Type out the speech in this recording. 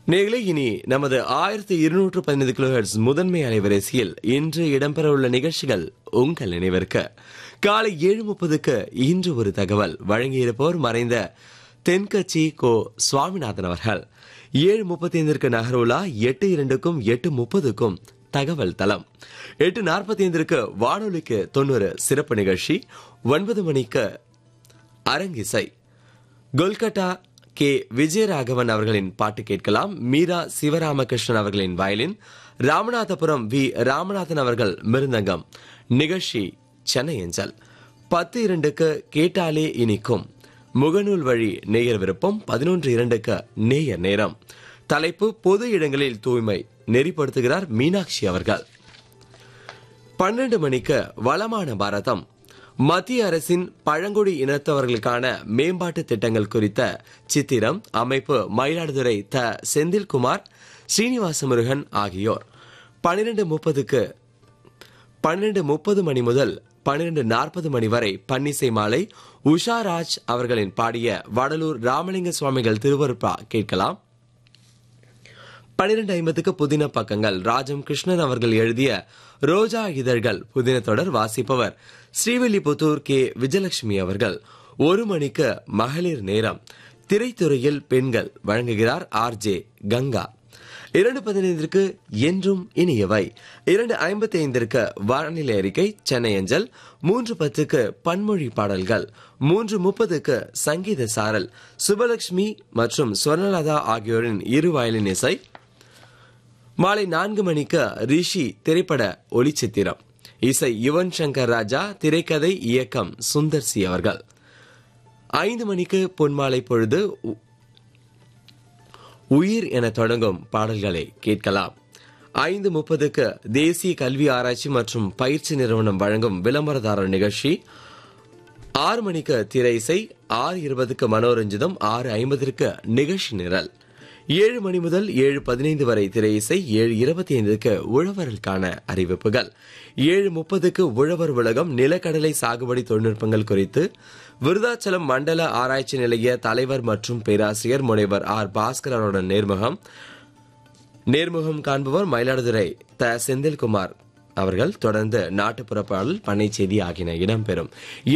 நேர்களே இனி நமது ஆயிரத்தி இருநூற்று பதினைந்து கிலோஹெர்ட்ஸ் முதன்மை அலைவரிசையில் இன்று இடம்பெறவுள்ள நிகழ்ச்சிகள் உங்கள் நினைவிற்கு காலை ஏழு முப்பதுக்கு இன்று ஒரு தகவல் வழங்கியிருப்போர் மறைந்த தென்கட்சி கோ சுவாமிநாதன் அவர்கள் ஏழு முப்பத்தி ஐந்திற்கு நகரோலா எட்டு இரண்டுக்கும் எட்டு முப்பதுக்கும் தகவல் தளம் எட்டு நாற்பத்தி ஐந்திற்கு வானொலிக்கு தொண்ணூறு சிறப்பு நிகழ்ச்சி ஒன்பது மணிக்கு அரங்கிசை கொல்கட்டா கே விஜயராகவன் அவர்களின் பாட்டு கேட்கலாம் மீரா சிவராமகிருஷ்ணன் அவர்களின் வயலின் ராமநாதபுரம் வி ராமநாதன் அவர்கள் மிருந்தங்கம் நிகழ்ச்சி சென்னை அஞ்சல் பத்து இரண்டுக்கு கேட்டாலே இனிக்கும் முகநூல் வழி நேயர் விருப்பம் பதினொன்று இரண்டுக்கு நேயர் நேரம் தலைப்பு பொது இடங்களில் தூய்மை நெறிப்படுத்துகிறார் மீனாட்சி அவர்கள் பன்னெண்டு மணிக்கு வளமான பாரதம் மத்திய அரசின் பழங்குடி இனத்தவர்களுக்கான மேம்பாட்டு திட்டங்கள் குறித்த சித்திரம் அமைப்பு மயிலாடுதுறை த செந்தில்குமார் ஸ்ரீனிவாச முருகன் ஆகியோர் பன்னிரண்டு முப்பதுக்கு பன்னிரண்டு முப்பது மணி முதல் பன்னிரண்டு நாற்பது மணி வரை பன்னிசை மாலை உஷா ராஜ் அவர்களின் பாடிய வடலூர் ராமலிங்க சுவாமிகள் திருவருப்பா கேட்கலாம் பன்னிரண்டு ஐம்பதுக்கு புதின பக்கங்கள் ராஜம் கிருஷ்ணன் அவர்கள் எழுதிய ரோஜா இதழ்கள் புதின தொடர் வாசிப்பவர் ஸ்ரீவில்லிபுத்தூர் கே விஜயலட்சுமி அவர்கள் ஒரு மணிக்கு மகளிர் நேரம் திரைத்துறையில் பெண்கள் வழங்குகிறார் ஆர் ஜே கங்கா இரண்டு பதினைந்திற்கு என்றும் இனியவை இரண்டு ஐம்பத்தி ஐந்திற்கு வானிலை அறிக்கை சென்னை அஞ்சல் மூன்று பத்துக்கு பன்மொழி பாடல்கள் மூன்று முப்பதுக்கு சங்கீத சாரல் சுபலட்சுமி மற்றும் ஸ்வர்ணலதா ஆகியோரின் இரு வயலின் இசை மாலை நான்கு மணிக்கு ரிஷி திரைப்பட ஒளிச்சித்திரம் இசை யுவன் சங்கர் ராஜா திரைக்கதை இயக்கம் சுந்தர் சி அவர்கள் ஐந்து மணிக்கு பொன்மாலை பொழுது உ- உயிர் என தொடங்கும் பாடல்களை கேட்கலாம் ஐந்து முப்பதுக்கு தேசிய கல்வி ஆராய்ச்சி மற்றும் பயிற்சி நிறுவனம் வழங்கும் விளம்பரதாரர் நிகழ்ச்சி ஆறு மணிக்கு திரை இசை ஆறு இருபதுக்கு மனோரஞ்சிதம் ஆறு ஐம்பதற்கு நிகழ்ச்சி நிரல் ஏழு மணி முதல் ஏழு பதினைந்து வரை திரை இசை ஏழு இருபத்தி ஐந்துக்கு உழவர்களுக்கான அறிவிப்புகள் ஏழு முப்பதுக்கு உழவர் உலகம் நிலக்கடலை சாகுபடி தொழில்நுட்பங்கள் குறித்து விருதாச்சலம் மண்டல ஆராய்ச்சி நிலைய தலைவர் மற்றும் பேராசிரியர் முனைவர் ஆர் பாஸ்கரனுடன் நேர்முகம் நேர்முகம் காண்பவர் மயிலாடுதுறை த செந்தில்குமார் அவர்கள் தொடர்ந்து நாட்டுப்புற பாடல் பண்ணை செய்தி ஆகியன இடம்பெறும்